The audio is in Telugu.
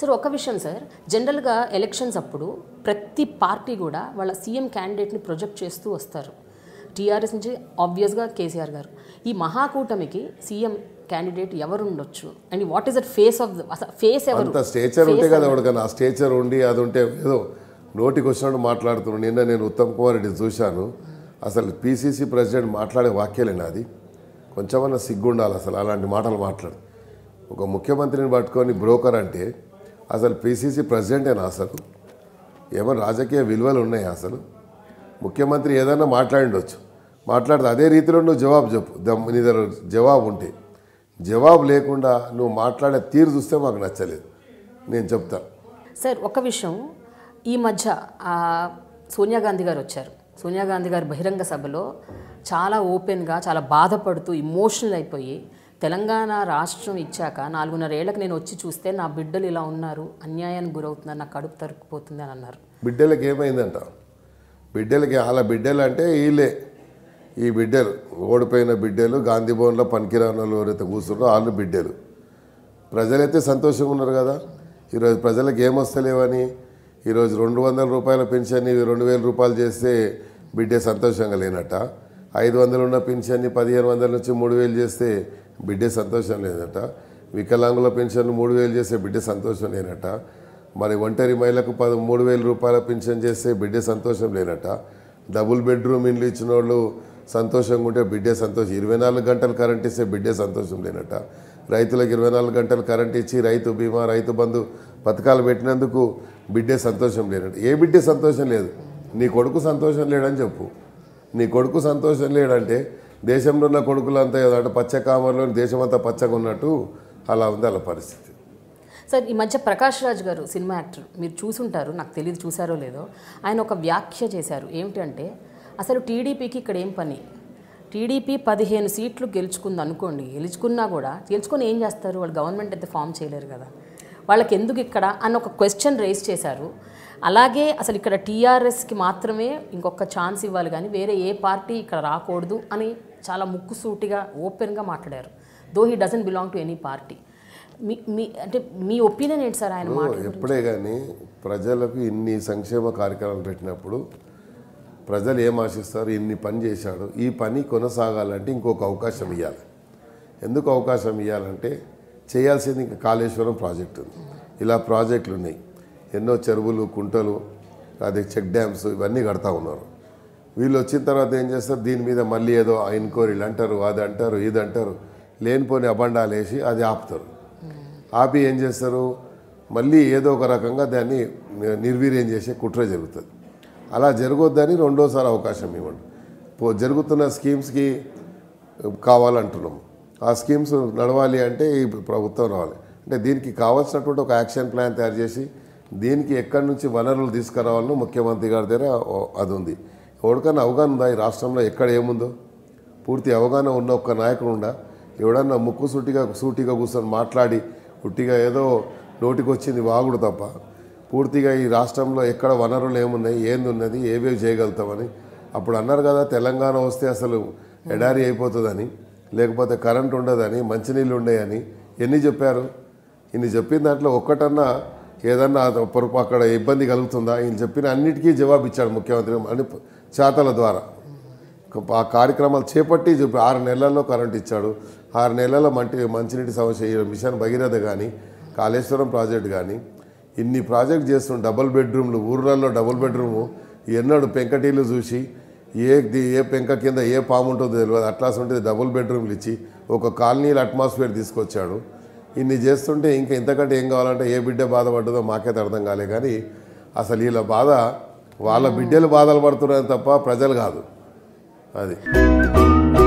సార్ ఒక విషయం సార్ జనరల్గా ఎలక్షన్స్ అప్పుడు ప్రతి పార్టీ కూడా వాళ్ళ సీఎం క్యాండిడేట్ని ప్రొజెక్ట్ చేస్తూ వస్తారు టీఆర్ఎస్ నుంచి ఆబ్వియస్గా కేసీఆర్ గారు ఈ మహాకూటమికి సీఎం క్యాండిడేట్ ఎవరు ఉండొచ్చు and what is that face off face ఎవరు అంత స్టేచర్ ఉంటే కదా ఎవరికైనా ఆ స్టేచర్ ఉండి అది ఉంటే ఏదో నోటికి వచ్చినట్టు మాట్లాడుతున్నాడు నిన్న నేను ఉత్తమ్ కుమార్ రెడ్డి చూశాను అసలు పీసీసీ ప్రెసిడెంట్ మాట్లాడే వాక్యాలేనా అది కొంచెమన్నా సిగ్గుండాలి అసలు అలాంటి మాటలు మాట్లాడు ఒక ముఖ్యమంత్రిని పట్టుకొని బ్రోకర్ అంటే అసలు పీసీసీ ప్రెసిడెంటేనా అసలు ఏమైనా రాజకీయ విలువలు ఉన్నాయా అసలు ముఖ్యమంత్రి ఏదైనా మాట్లాడిండొచ్చు మాట్లాడితే అదే రీతిలో నువ్వు జవాబు చెప్పు దమ్- నీ దగ్గర జవాబు ఉంటే జవాబు లేకుండా నువ్వు మాట్లాడే తీరు చూస్తే మాకు నచ్చలేదు నేను చెప్తా సార్ ఒక విషయం ఈ మధ్య ఆ, సోనియా గాంధీ గారు వచ్చారు సోనియా గాంధీ గారు బహిరంగ సభలో చాలా ఓపెన్గా చాలా బాధపడుతూ ఇమోషనల్ అయిపోయి తెలంగాణ రాష్ట్రం ఇచ్చాక నాలుగున్నర ఏళ్ళకి నేను వచ్చి చూస్తే నా బిడ్డలు ఇలా ఉన్నారు అన్యాయానికి గురవుతున్నారు నా కడుపు తరుక్కుపోతుంది అని అన్నారు బిడ్డలకి ఏమైందంట బిడ్డలకి వాళ్ళ బిడ్డలు అంటే వీళ్ళే ఈ బిడ్డలు ఓడిపోయిన బిడ్డలు గాంధీ భవన్లో పనికిరాని వాళ్ళు ఎవరైతే కూర్చున్నారో వాళ్ళు బిడ్డలు ప్రజలైతే సంతోషంగా ఉన్నారు కదా ఈరోజు ప్రజలకు ఏమొస్తలేవని ఈరోజు రెండు వందల రూపాయల పెన్షన్ ఇవి రెండు వేల రూపాయలు చేస్తే బిడ్డే సంతోషంగా లేనట ఐదు వందలు ఉన్న పెన్షన్ని పదిహేను వందల నుంచి మూడు వేలు చేస్తే బిడ్డే సంతోషం లేదట వికలాంగుల పెన్షన్ మూడు వేలు చేస్తే బిడ్డే సంతోషం లేనట మరి ఒంటరి మహిళకు పది మూడు వేల రూపాయల పెన్షన్ చేస్తే బిడ్డే సంతోషం లేనట డబుల్ బెడ్రూమ్ ఇండ్లు ఇచ్చిన వాళ్ళు సంతోషంగా ఉంటే బిడ్డే సంతోషం ఇరవై నాలుగు గంటలు కరెంట్ ఇస్తే బిడ్డే సంతోషం లేనట రైతులకు ఇరవై నాలుగు గంటలు కరెంట్ ఇచ్చి రైతు బీమా రైతు బంధు పథకాలు పెట్టినందుకు బిడ్డే సంతోషం లేనట ఏ బిడ్డే సంతోషం లేదు నీ కొడుకు సంతోషం లేడని చెప్పు నీ కొడుకు సంతోషం లేడంటే దేశంలో ఉన్న కొడుకులంతా ఏదో అంటే పచ్చ కామర్లో దేశమంతా పచ్చగా ఉన్నట్టు అలా ఉంది అలా పరిస్థితి సార్ ఈ మధ్య ప్రకాష్ రాజ్ గారు సినిమా యాక్టర్ మీరు చూసుంటారు నాకు తెలియదు చూసారో లేదో ఆయన ఒక వ్యాఖ్య చేశారు ఏమిటంటే అసలు టీడీపీకి ఇక్కడ ఏం పని టీడీపీ పదిహేను సీట్లు గెలుచుకుంది అనుకోండి గెలుచుకున్నా కూడా గెలుచుకొని ఏం చేస్తారు వాళ్ళు గవర్నమెంట్ అయితే ఫామ్ చేయలేరు కదా వాళ్ళకి ఎందుకు ఇక్కడ అని ఒక క్వశ్చన్ రేస్ చేశారు అలాగే అసలు ఇక్కడ టీఆర్ఎస్కి మాత్రమే ఇంకొక ఛాన్స్ ఇవ్వాలి కానీ వేరే ఏ పార్టీ ఇక్కడ రాకూడదు అని చాలా ముక్కుసూటిగా ఓపెన్గా మాట్లాడారు though he doesn't belong to any party మీ మీ అంటే మీ ఒపీనియన్ ఏంటి సార్ ఆయన మాట ఎప్పుడే కానీ ప్రజలకు ఇన్ని సంక్షేమ కార్యక్రమాలు పెట్టినప్పుడు ప్రజలు ఏం ఆశిస్తారు ఇన్ని పని చేశాడు ఈ పని కొనసాగాలంటే ఇంకొక అవకాశం ఇవ్వాలి ఎందుకు అవకాశం ఇవ్వాలంటే చేయాల్సింది ఇంకా కాళేశ్వరం ప్రాజెక్ట్ ఉంది ఇలా ప్రాజెక్టులు ఉన్నాయి ఎన్నో చెరువులు కుంటలు అదే చెక్ డ్యామ్స్ ఇవన్నీ కడతా ఉన్నారు వీళ్ళు వచ్చిన తర్వాత ఏం చేస్తారు దీని మీద మళ్ళీ ఏదో ఎంక్వైరీలు అంటారు అది అంటారు ఇది అంటారు లేనిపోని అబండాలు వేసి అది ఆపుతారు ఆపి ఏం చేస్తారు మళ్ళీ ఏదో ఒక రకంగా దాన్ని నిర్వీర్యం చేసే కుట్ర జరుగుతుంది అలా జరగొద్దని రెండోసారి అవకాశం ఇవ్వండి పో జరుగుతున్న స్కీమ్స్కి కావాలంటున్నాం ఆ స్కీమ్స్ నడవాలి అంటే ఈ ప్రభుత్వం రావాలి అంటే దీనికి కావాల్సినటువంటి ఒక యాక్షన్ ప్లాన్ తయారు చేసి దీనికి ఎక్కడి నుంచి వనరులు తీసుకురావాలని ముఖ్యమంత్రి గారి దగ్గర ఓ- అది ఉంది ఎవరికైనా అవగాహన ఉందా ఈ రాష్ట్రంలో ఎక్కడ ఏముందో పూర్తి అవగాహన ఉన్న ఒక్క నాయకుడు ఉండా ఎవడన్నా ముక్కు సూటిగా సూటిగా కూర్చొని మాట్లాడి ఉట్టిగా ఏదో నోటికి వచ్చింది వాగుడు తప్ప పూర్తిగా ఈ రాష్ట్రంలో ఎక్కడ వనరులు ఏమున్నాయి ఏంది ఉన్నది ఏవేవి చేయగలుగుతామని అప్పుడు అన్నారు కదా తెలంగాణ వస్తే అసలు ఎడారి అయిపోతుందని లేకపోతే కరెంట్ ఉండదని మంచినీళ్ళు ఉండేయని ఎన్ని చెప్పారు ఇన్ని చెప్పిన దాంట్లో ఒక్కటన్నా ఏదన్నా పొరపా అక్కడ ఇబ్బంది కలుగుతుందా ఈయన చెప్పిన అన్నిటికీ జవాబు ఇచ్చాడు ముఖ్యమంత్రి అని చేతల ద్వారా ఆ కార్యక్రమాలు చేపట్టి చెప్పి ఆరు నెలల్లో కరెంట్ ఇచ్చాడు ఆరు నెలల్లో మంటి మంచినీటి సమస్య ఈ మిషన్ భగీరథ కానీ కాళేశ్వరం ప్రాజెక్ట్ కానీ ఇన్ని ప్రాజెక్ట్ చేస్తున్న డబుల్ బెడ్రూమ్లు ఊర్లలో డబుల్ బెడ్రూము ఎన్నడు పెంకటీలు చూసి ఏ ది- ఏ పెంక కింద ఏ పాము ఉంటుందో తెలియదు అట్లాస్ ఉంటుంది డబుల్ బెడ్రూమ్లు ఇచ్చి ఒక కాలనీల అట్మాస్ఫియర్ తీసుకొచ్చాడు ఇన్ని చేస్తుంటే ఇంకా ఇంతకంటే ఏం కావాలంటే ఏ బిడ్డ బాధపడ్డదో మాకైతే అర్థం కాలే కానీ అసలు వీళ్ళ బాధ వాళ్ళ బిడ్డలు బాధలు పడుతున్నారని తప్ప ప్రజలు కాదు అది